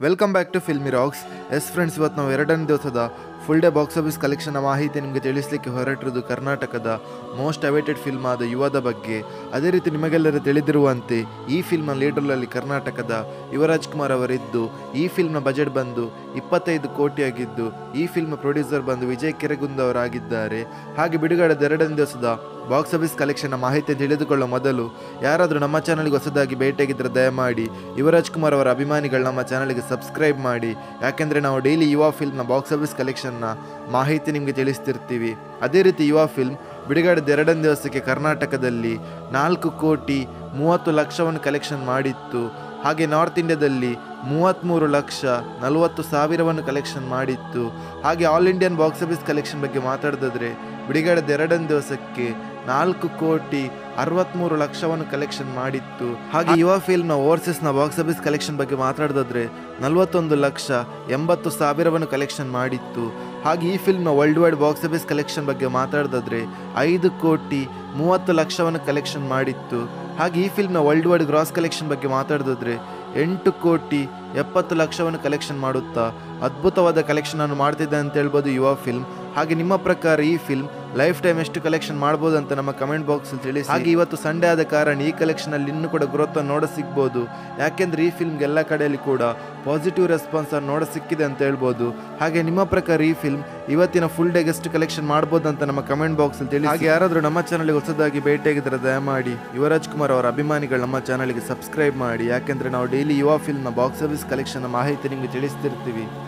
welcome back to Filmy Rocks yes friends ಇವತ್ತು ನಾವು ಎರಡನೇ ದಿವಸದ full day box office collection ಮಾಹಿತಿ ನಿಮಗೆ ತಿಳಿಸಲಿಕ್ಕೆ ಹೊರಟಿರೋದು ಕರ್ನಾಟಕದ ಮೋಸ್ಟ್ ಅವೈಟೆಡ್ ಫಿಲ್ಮ್ ಆದ ಯುವದ ಬಗ್ಗೆ ಅದೇ ರೀತಿ ನಿಮಗೆಲ್ಲರೂ ತಿಳಿದಿರುವಂತೆ ಈ ಫಿಲ್ಮ್ನ ಲೀಡರ್ನಲ್ಲಿ ಕರ್ನಾಟಕದ ಯುವರಾಜ್ ಕುಮಾರ್ ಅವರಿದ್ದು ಈ ಫಿಲ್ಮ್ನ ಬಜೆಟ್ ಬಂದು ಇಪ್ಪತ್ತೈದು ಕೋಟಿಯಾಗಿದ್ದು ಈ ಫಿಲ್ಮ್ ಪ್ರೊಡ್ಯೂಸರ್ ಬಂದು ವಿಜಯ್ ಕೆರೆಗುಂದ್ ಅವರಾಗಿದ್ದಾರೆ ಹಾಗೆ ಬಿಡುಗಡೆದ ಎರಡನೇ ದಿವಸದ ಬಾಕ್ಸ್ ಆಫೀಸ್ ಕಲೆಕ್ಷನ್ನ ಮಾಹಿತಿ ತಿಳಿದುಕೊಳ್ಳೋ ಮೊದಲು ಯಾರಾದರೂ ನಮ್ಮ ಚಾನಲ್ಗೆ ಹೊಸದಾಗಿ ಭೇಟಿಯಾಗಿದ್ದರೆ ದಯಮಾಡಿ ಯುವರಾಜ್ ಕುಮಾರ್ ಅವರ ಅಭಿಮಾನಿಗಳು ನಮ್ಮ ಚಾನಲ್ಗೆ ಸಬ್ಸ್ಕ್ರೈಬ್ ಮಾಡಿ ಯಾಕೆಂದರೆ ನಾವು ಡೈಲಿ ಯುವ ಫಿಲ್ಮ್ನ ಬಾಕ್ಸ್ ಆಫೀಸ್ ಕಲೆಕ್ಷನ್ನ ಮಾಹಿತಿ ನಿಮಗೆ ತಿಳಿಸ್ತಿರ್ತೀವಿ ಅದೇ ರೀತಿ ಯುವ ಫಿಲ್ಮ್ ಬಿಡುಗಡೆದ ಎರಡನೇ ದಿವಸಕ್ಕೆ ಕರ್ನಾಟಕದಲ್ಲಿ ನಾಲ್ಕು ಕೋಟಿ ಮೂವತ್ತು ಲಕ್ಷವನ್ನು ಕಲೆಕ್ಷನ್ ಮಾಡಿತ್ತು ಹಾಗೆ ನಾರ್ತ್ ಇಂಡಿಯಾದಲ್ಲಿ ಮೂವತ್ತ್ಮೂರು ಲಕ್ಷ ನಲವತ್ತು ಸಾವಿರವನ್ನು ಕಲೆಕ್ಷನ್ ಮಾಡಿತ್ತು ಹಾಗೆ all Indian box office collection ಬಗ್ಗೆ ಮಾತಾಡಿದ್ರೆ ಬಿಡುಗಡೆದ ಎರಡನೇ ದಿವಸಕ್ಕೆ ನಾಲ್ಕು ಕೋಟಿ ಅರವತ್ತ್ಮೂರು ಲಕ್ಷವನ್ನು ಕಲೆಕ್ಷನ್ ಮಾಡಿತ್ತು ಹಾಗೆ ಯುವ ಫಿಲ್ಮ್ನ ಓವರ್ಸೀಸ್ನ ಬಾಕ್ಸ್ ಆಫೀಸ್ ಕಲೆಕ್ಷನ್ ಬಗ್ಗೆ ಮಾತಾಡಿದ್ರೆ ನಲವತ್ತೊಂದು ಲಕ್ಷ ಎಂಬತ್ತು ಸಾವಿರವನ್ನು ಕಲೆಕ್ಷನ್ ಮಾಡಿತ್ತು ಹಾಗೆ ಈ ಫಿಲ್ಮ್ನ world wide box office collection ಬಗ್ಗೆ ಮಾತಾಡಿದ್ರೆ ಐದು ಕೋಟಿ ಮೂವತ್ತು ಲಕ್ಷವನ್ನು ಕಲೆಕ್ಷನ್ ಮಾಡಿತ್ತು ಹಾಗೆ ಈ ಫಿಲ್ಮ್ನ ವರ್ಲ್ಡ್ ವೈಡ್ ಗ್ರಾಸ್ ಕಲೆಕ್ಷನ್ ಬಗ್ಗೆ ಮಾತಾಡಿದ್ರೆ ಎಂಟು ಕೋಟಿ ಎಪ್ಪತ್ತು ಲಕ್ಷವನ್ನು ಕಲೆಕ್ಷನ್ ಮಾಡುತ್ತಾ ಅದ್ಭುತವಾದ ಕಲೆಕ್ಷನ್ ಅನ್ನು ಮಾಡ್ತಿದ್ದೆ ಅಂತ ಹೇಳ್ಬೋದು ಯುವ ಫಿಲ್ಮ್ ಹಾಗೆ ನಿಮ್ಮ ಪ್ರಕಾರ ಈ ಫಿಲ್ಮ್ ಲೈಫ್ ಟೈಮ್ ಎಷ್ಟು ಕಲೆಕ್ಷನ್ ಮಾಡ್ಬೋದು ಅಂತ ನಮ್ಮ ಕಮೆಂಟ್ ಬಾಕ್ಸ್ ತಿಳಿಸಿ ಹಾಗೆ ಇವತ್ತು ಸಂಡೇ ಆದ ಕಾರಣ ಈ ಕಲೆಕ್ಷನ್ ಅಲ್ಲಿ ಇನ್ನೂ ಕೂಡ ಗ್ರೋತ್ ನೋಡ ಸಿಗ್ಬೋದು ಯಾಕೆಂದ್ರೆ ಈ ಫಿಲ್ಮ್ಗೆ ಎಲ್ಲ ಕಡೆಯಲ್ಲಿ ಕೂಡ ಪಾಸಿಟಿವ್ ರೆಸ್ಪಾನ್ಸ್ ಅನ್ನು ನೋಡ ಸಿಕ್ಕಿದೆ ಅಂತ ಹೇಳ್ಬೋದು ಹಾಗೆ ನಿಮ್ಮ ಪ್ರಕಾರ ಈ ಫಿಲ್ಮ್ ಇವತ್ತಿನ ಫುಲ್ ಡೇ ಎಷ್ಟು ಕಲೆಕ್ಷನ್ ಮಾಡ್ಬೋದು ಅಂತ ನಮ್ಮ ಕಮೆಂಟ್ ಬಾಕ್ಸ್ ಅಲ್ಲಿ ತಿಳಿಸಿ ಹಾಗೆ ಯಾರಾದರೂ ನಮ್ಮ ಚಾನಲ್ಗೆ ಹೊಸದಾಗಿ ಭೇಟಿಯಾಗಿದ್ದರೆ ದಯಮಾಡಿ ಯುವರಾಜ್ ಕುಮಾರ್ ಅವರ ಅಭಿಮಾನಿಗಳು ನಮ್ಮ ಚಾನಲ್ಗೆ ಸಬ್ಸ್ಕ್ರೈಬ್ ಮಾಡಿ ಯಾಕೆಂದ್ರೆ ನಾವು ಡೈಲಿ ಯುವ ಫಿಲ್ಮ್ನ ಬಾಕ್ಸ್ ಆಫೀಸ್ ಕಲೆಕ್ಷನ್ ಮಾಹಿತಿ ನಿಮಗೆ ತಿಳಿಸ್ತಿರ್ತೀವಿ